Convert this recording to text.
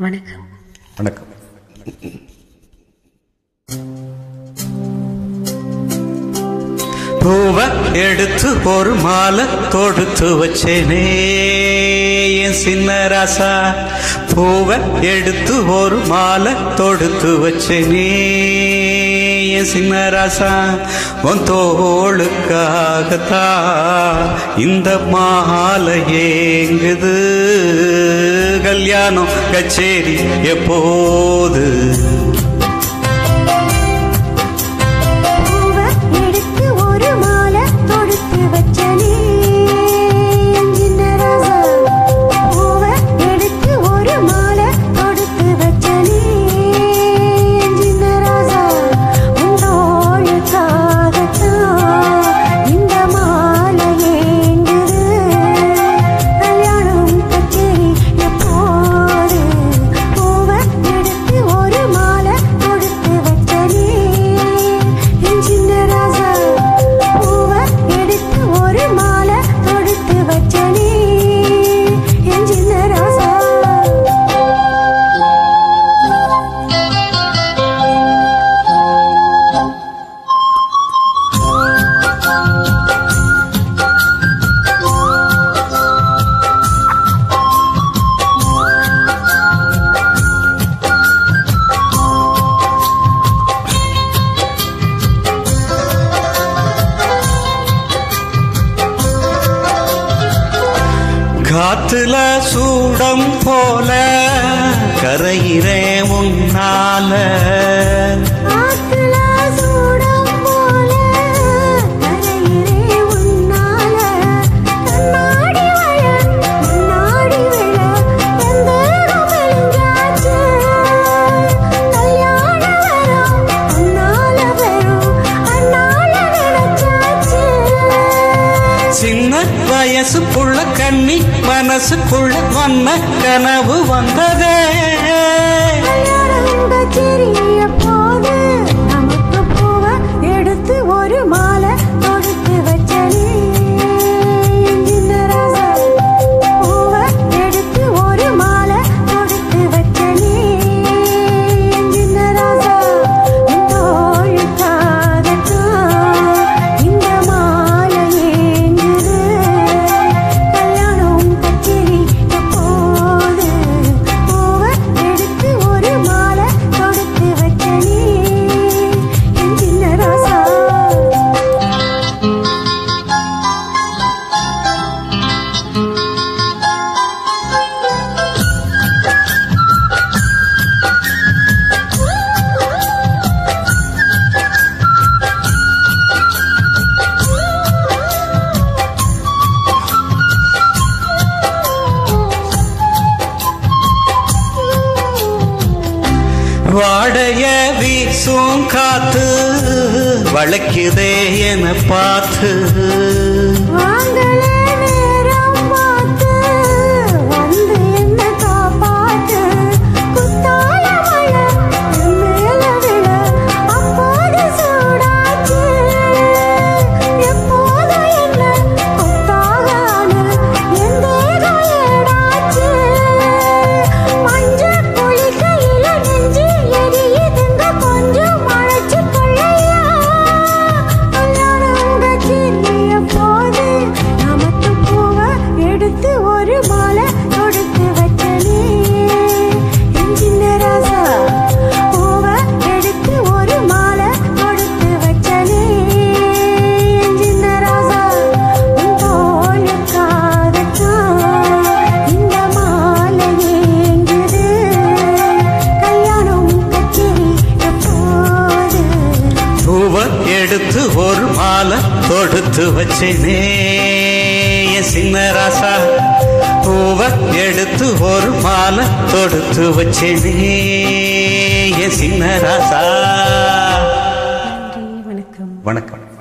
வணக்கம் வணக்கம் பூவ எடுத்து ஒரு மாலை தொடுத்து வச்சேனே என் சின்ன ராசா பூவ எடுத்து ஒரு மாலை தொடுத்து வச்சேனே என் சின்ன ராசா உன் தோளுக்காகத்தான் இந்த மாலை ஏங்குது கல்யாணம் கச்சேரி எப்போது பூவ எடுத்து ஒரு மாலை தொடுத்து வச்சனே சின்ன ராசா பூவ எடுத்து ஒரு மாலை தொடுத்து வச்சனே சின்ன ராசா உன்னோளுக்காகத்தான் இந்த மாலை ஏங்குது கல்யாணம் கச்சேரி எப்போது பூவ எடுத்து ஒரு மாலை தொடுத்து வச்சனே என் சின்ன ராசா பூவ எடுத்து ஒரு மாலை தொடுத்து வச்சனே என் சின்ன ராசா காத்துல சூடம் போல கரையிறேன் முன்னால ஆத்துல சூடம் போல கரையிலே உன்னால கண்ணாடி வய முன்னாடி விழ எந்தேகம் மெலிஞ்சாச்சு கல்யாண வரம் அண்ணால வரும் அண்ணால நினைச்சாச்சு சின்ன வயசுக்குள்ள கண்ணி மனசுக்குள்ள வண்ண கனவு வந்ததே கல்யாணம் கச்சேரிய போது நமக்கு பூவ எடுத்து ஒரு மாலை தொடுத்து வச்சனே என் சின்ன ராசா பூவ எடுத்து ஒரு மாலை தொடுத்து வச்சனே என் சின்ன ராசா தோழுக்காகத்தான் இந்த மாலை ஏங்குது கல்யாணம் கச்சேரி எப்போது பூவ எடுத்து ஒரு மாலை தொடுத்து வச்சனே என் சின்ன ராசா வாடைய வீசும் காத்து வளைக்குதே என பார்த்து வாங்களே நேரம் பார்த்து வந்து என்ன காப்பாத்து குத்தால மழை என் மேல விழ அப்போது சூடாச்சு எப்போது என்ன கொத்தாகான என் தேகம் ஏடாச்சு மஞ்ச குளிக்கையில நெஞ்சு எரியுதுங்க கொஞ்சம் மழைச்சு கொள்ளையா கல்யாணம் கச்சேரிய போது நமக்கு பூவ எடுத்து ஒரு மாலை தொடுத்து வச்சனே என் சின்ன ராசா பூவ எடுத்து ஒரு மாலை தொடுத்து வச்சனே என் சின்ன ராசா உன் தோளுக்காகத்தான் இந்த மாலை ஏங்குது கல்யாணம் கச்சேரி எப்போது பூவ எடுத்து ஒரு மாலை தொடுத்து வச்சேனே என் சின்ன ராசா பூவ எடுத்து ஒரு மாலை தொடுத்து வச்சேனே என் சின்ன ராசா நன்றி வணக்கம் வணக்கம்